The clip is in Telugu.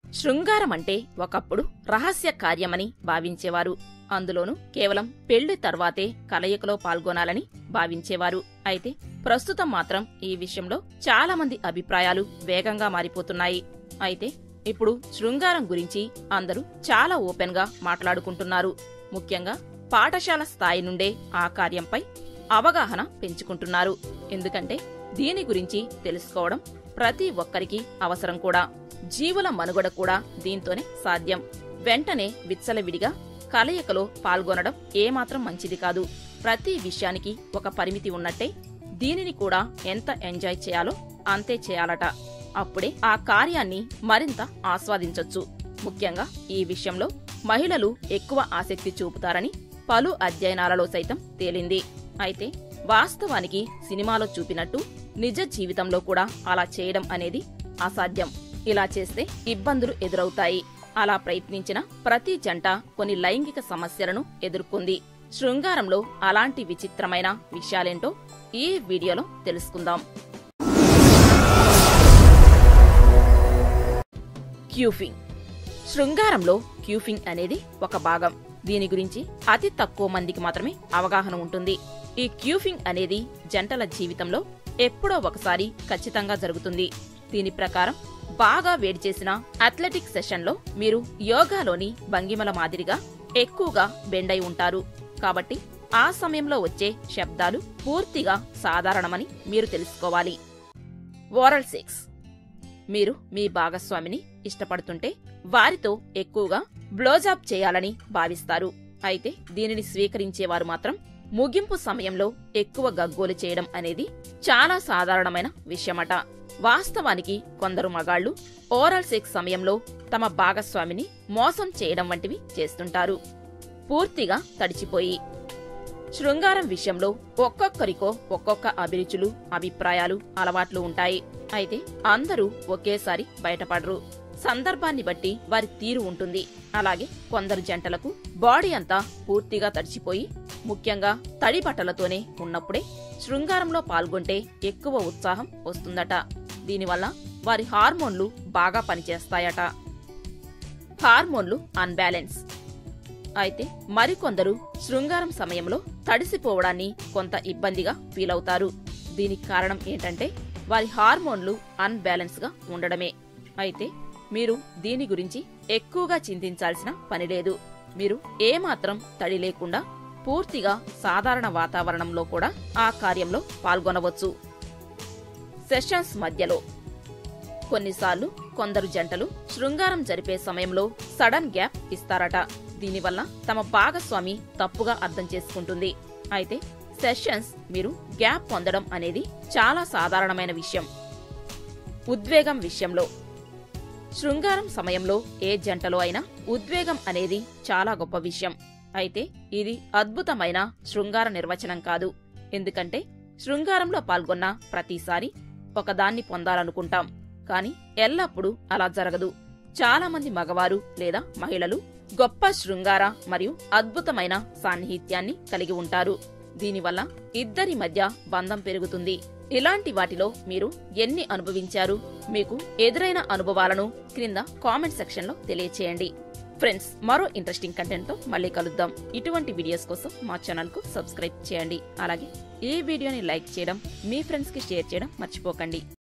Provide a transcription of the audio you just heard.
శృంగారం అంటే ఒకప్పుడు రహస్య కార్యమని భావించేవారు అందులోనూ కేవలం పెళ్లి తర్వాతే కలయికలో పాల్గొనాలని భావించేవారు అయితే ప్రస్తుతం మాత్రం ఈ విషయంలో చాలా మంది అభిప్రాయాలు వేగంగా మారిపోతున్నాయి అయితే ఇప్పుడు శృంగారం గురించి అందరూ చాలా ఓపెన్ గా మాట్లాడుకుంటున్నారు ముఖ్యంగా పాఠశాల స్థాయి నుండే ఆ కార్యంపై అవగాహన పెంచుకుంటున్నారు ఎందుకంటే దీని గురించి తెలుసుకోవడం ప్రతి ఒక్కరికి అవసరం కూడా జీవుల మనుగడ కూడా దీంతోనే సాధ్యం వెంటనే విచ్చలవిడిగా కలయికలో పాల్గొనడం ఏమాత్రం మంచిది కాదు ప్రతి విషయానికి ఒక పరిమితి ఉన్నట్టే దీనిని కూడా ఎంత ఎంజాయ్ చేయాలో అంతే చేయాలట అప్పుడే ఆ కార్యాన్ని మరింత ఆస్వాదించొచ్చు ముఖ్యంగా ఈ విషయంలో మహిళలు ఎక్కువ ఆసక్తి చూపుతారని పలు అధ్యయనాలలో సైతం తేలింది అయితే వాస్తవానికి సినిమాలో చూపినట్టు నిజ జీవితంలో కూడా అలా చేయడం అనేది అసాధ్యం ఇలా చేస్తే ఇబ్బందులు ఎదురవుతాయి అలా ప్రయత్నించిన ప్రతి జంట కొన్ని లైంగిక సమస్యలను ఎదుర్కొంది శృంగారంలో అలాంటి విచిత్రమైన విషయాలేంటో ఈ వీడియోలో తెలుసుకుందాం క్యూఫింగ్ శృంగారంలో క్యూఫింగ్ అనేది ఒక భాగం దీని గురించి అతి తక్కువ మందికి మాత్రమే అవగాహన ఉంటుంది ఈ క్యూఫింగ్ అనేది జంటల జీవితంలో ఎప్పుడో ఒకసారి ఖచ్చితంగా జరుగుతుంది దీని ప్రకారం బాగా వేడి చేసిన అథ్లెటిక్ సెషన్లో మీరు యోగాలోని భంగిమల మాదిరిగా ఎక్కువగా బెండై ఉంటారు కాబట్టి ఆ సమయంలో వచ్చే శబ్దాలు పూర్తిగా సాధారణమని మీరు తెలుసుకోవాలి ఓరల్ సెక్స్ మీరు మీ భాగస్వామిని ఇష్టపడుతుంటే వారితో ఎక్కువగా బ్లోజాబ్ చేయాలని భావిస్తారు అయితే దీనిని స్వీకరించేవారు మాత్రం ముగింపు సమయంలో ఎక్కువ గగ్గోలు చేయడం అనేది చాలా సాధారణమైన విషయమట వాస్తవానికి కొందరు మగాళ్లు ఓరల్ సెక్స్ సమయంలో తమ భాగస్వామిని మోసం చేయడం వంటివి చేస్తుంటారు పూర్తిగా తడిచిపోయి శృంగారం విషయంలో ఒక్కొక్కరికో ఒక్కొక్క అభిరుచులు అభిప్రాయాలు అలవాట్లు ఉంటాయి అయితే అందరూ ఒకేసారి బయటపడరు సందర్భాన్ని బట్టి వారి తీరు ఉంటుంది అలాగే కొందరు జంటలకు బాడీ అంతా పూర్తిగా తడిచిపోయి ముఖ్యంగా తడి బట్టలతోనే ఉన్నప్పుడే శృంగారంలో పాల్గొంటే ఎక్కువ ఉత్సాహం వస్తుందట దీనివల్ల వారి హార్మోన్లు బాగా పనిచేస్తాయట హార్మోన్లు అన్బ్యాలెన్స్ అయితే మరికొందరు శృంగారం సమయంలో తడిసిపోవడాన్ని కొంత ఇబ్బందిగా ఫీల్ అవుతారు దీనికి కారణం ఏంటంటే వారి హార్మోన్లు అన్బ్యాలెన్స్ గా ఉండడమే అయితే మీరు దీని గురించి ఎక్కువగా చింతించాల్సిన పని లేదు మీరు ఏమాత్రం తడి లేకుండా పూర్తిగా సాధారణ వాతావరణంలో కూడా ఆ కార్యంలో పాల్గొనవచ్చు సెషన్స్ మధ్యలో కొన్నిసార్లు కొందరు జంటలు శృంగారం జరిపే సమయంలో సడన్ గ్యాప్ ఇస్తారట దీనివల్ల తమ భాగస్వామి తప్పుగా అర్థం చేసుకుంటుంది అయితే సెషన్స్ మీరు గ్యాప్ పొందడం అనేది చాలా సాధారణమైన విషయం ఉద్వేగం విషయంలో శృంగారం సమయంలో ఏ జంటలో అయినా ఉద్వేగం అనేది చాలా గొప్ప విషయం అయితే ఇది అద్భుతమైన శృంగార నిర్వచనం కాదు ఎందుకంటే శృంగారంలో పాల్గొన్న ప్రతిసారి ఒకదాన్ని పొందాలనుకుంటాం కాని ఎల్లప్పుడూ అలా జరగదు చాలా మంది మగవారు లేదా మహిళలు గొప్ప శృంగార మరియు అద్భుతమైన సాన్నిహిత్యాన్ని కలిగి ఉంటారు దీనివల్ల ఇద్దరి మధ్య బంధం పెరుగుతుంది ఇలాంటి వాటిలో మీరు ఎన్ని అనుభవించారు మీకు ఎదురైన అనుభవాలను క్రింద కామెంట్ సెక్షన్ లో తెలియచేయండి ఫ్రెండ్స్ మరో ఇంట్రెస్టింగ్ కంటెంట్ తో మళ్ళీ కలుద్దాం ఇటువంటి వీడియోస్ కోసం మా ఛానల్ కు సబ్స్క్రైబ్ చేయండి అలాగే ఈ వీడియోని లైక్ చేయడం మీ ఫ్రెండ్స్ కి షేర్ చేయడం మర్చిపోకండి